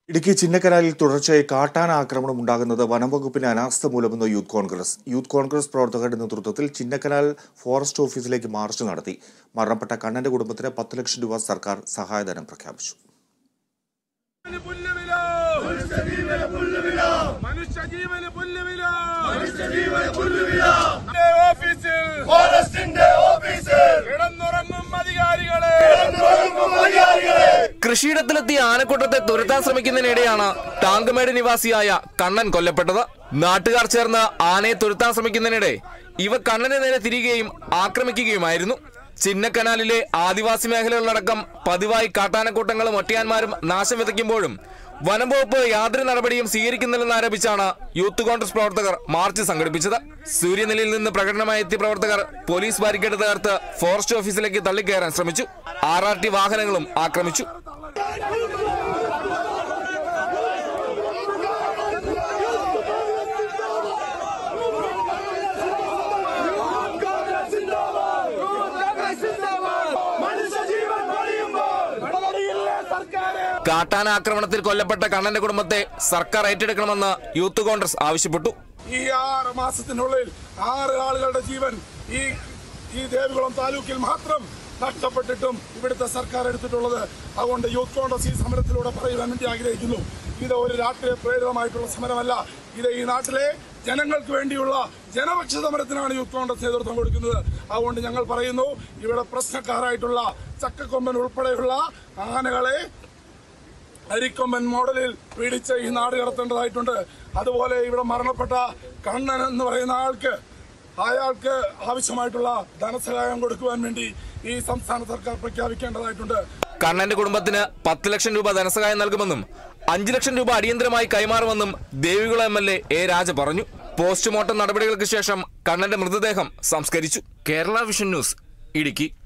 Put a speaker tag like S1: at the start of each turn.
S1: ഇടുക്കി ചിന്നക്കനാലിൽ തുടർച്ചയായി കാട്ടാന ആക്രമണം ഉണ്ടാകുന്നത് വനംവകുപ്പിന്റെ അനാസ്ഥ മൂലമെന്ന് യൂത്ത് കോൺഗ്രസ് യൂത്ത് കോൺഗ്രസ് പ്രവർത്തകരുടെ നേതൃത്വത്തിൽ ചിന്നക്കനാൽ ഫോറസ്റ്റ് ഓഫീസിലേക്ക് മാർച്ച് നടത്തി മരണപ്പെട്ട കണ്ണന്റെ കുടുംബത്തിന് പത്ത് ലക്ഷം രൂപ സർക്കാർ സഹായധനം പ്രഖ്യാപിച്ചു
S2: പുല്ലുവില മനുഷ്യജീവന് പുല്ലുവില ഓഫീസിൽ
S3: ഫോറസ്റ്റിന്റെ ഓഫീസിൽ
S2: കിടന്നുറങ്ങും അധികാരികളെ
S4: കൃഷിയിടത്തിലെത്തിയ ആനക്കൂട്ടത്തെ തുരത്താൻ ശ്രമിക്കുന്നതിനിടെയാണ് ടാങ്കുമേട് നിവാസിയായ കണ്ണൻ കൊല്ലപ്പെട്ടത് നാട്ടുകാർ ചേർന്ന് ആനയെ തുരത്താൻ ശ്രമിക്കുന്നതിനിടെ ഇവ കണ്ണന് നേരെ തിരികുകയും ആക്രമിക്കുകയുമായിരുന്നു ചിന്നക്കനാലിലെ ആദിവാസി മേഖലകളിലടക്കം പതിവായി കാട്ടാനക്കൂട്ടങ്ങളും ഒറ്റയാന്മാരും നാശം വിതയ്ക്കുമ്പോഴും വനം വകുപ്പ് യാതൊരു നടപടിയും സ്വീകരിക്കുന്നില്ലെന്ന് ആരോപിച്ചാണ് യൂത്ത് കോൺഗ്രസ് പ്രവർത്തകർ മാർച്ച് സംഘടിപ്പിച്ചത് സൂര്യനെല്ലിയിൽ നിന്ന് പ്രകടനമായി എത്തിയ പ്രവർത്തകർ പോലീസ് ബാരിക്കേഡ് തകർത്ത് ഫോറസ്റ്റ് ഓഫീസിലേക്ക് തള്ളിക്കയറാൻ ശ്രമിച്ചു ആർ ആർ ടി വാഹനങ്ങളും ആക്രമിച്ചു കാട്ടാന ആക്രമണത്തിൽ കൊല്ലപ്പെട്ട കണ്ണന്റെ കുടുംബത്തെ സർക്കാർ ഏറ്റെടുക്കണമെന്ന് യൂത്ത് കോൺഗ്രസ് ആവശ്യപ്പെട്ടു
S2: ഈ ആറ് മാസത്തിനുള്ളിൽ ആറ് ആളുകളുടെ ജീവൻ ഈ ഈ ദേവികുളം താലൂക്കിൽ മാത്രം നഷ്ടപ്പെട്ടിട്ടും ഇവിടുത്തെ സർക്കാർ എടുത്തിട്ടുള്ളത് അതുകൊണ്ട് യൂത്ത് കോൺഗ്രസ് ഈ സമരത്തിലൂടെ പറയുവാൻ വേണ്ടി ആഗ്രഹിക്കുന്നു ഇത് ഒരു രാഷ്ട്രീയ പ്രേരിതമായിട്ടുള്ള സമരമല്ല ഇത് ഈ നാട്ടിലെ ജനങ്ങൾക്ക് വേണ്ടിയുള്ള ജനപക്ഷ സമരത്തിനാണ് യൂത്ത് കോൺഗ്രസ് നേതൃത്വം കൊടുക്കുന്നത് അതുകൊണ്ട് ഞങ്ങൾ പറയുന്നു ഇവിടെ പ്രശ്നക്കാരായിട്ടുള്ള ചക്കക്കൊമ്പൻ ഉൾപ്പെടെയുള്ള ആനകളെ അരിക്കൊമ്പൻ മോഡലിൽ പിടിച്ച് ഈ നാട് കടത്തേണ്ടതായിട്ടുണ്ട് അതുപോലെ ഇവിടെ മരണപ്പെട്ട കണ്ണൻ എന്ന് പറയുന്ന ആൾക്ക് അയാൾക്ക് ആവശ്യമായിട്ടുള്ള ധനസഹായം കൊടുക്കുവാൻ വേണ്ടി ഈ സംസ്ഥാന സർക്കാർ പ്രഖ്യാപിക്കേണ്ടതായിട്ടുണ്ട്
S4: കണ്ണന്റെ കുടുംബത്തിന് പത്ത് ലക്ഷം രൂപ ധനസഹായം നൽകുമെന്നും അഞ്ചു ലക്ഷം രൂപ അടിയന്തരമായി കൈമാറുമെന്നും Devikulam M L A A Raja പറഞ്ഞു പോസ്റ്റ്മോർട്ടം നടപടികൾക്ക് ശേഷം കണ്ണന്റെ മൃതദേഹം സംസ്കരിച്ചു കേരള വിഷൻ ന്യൂസ് ഇടുക്കി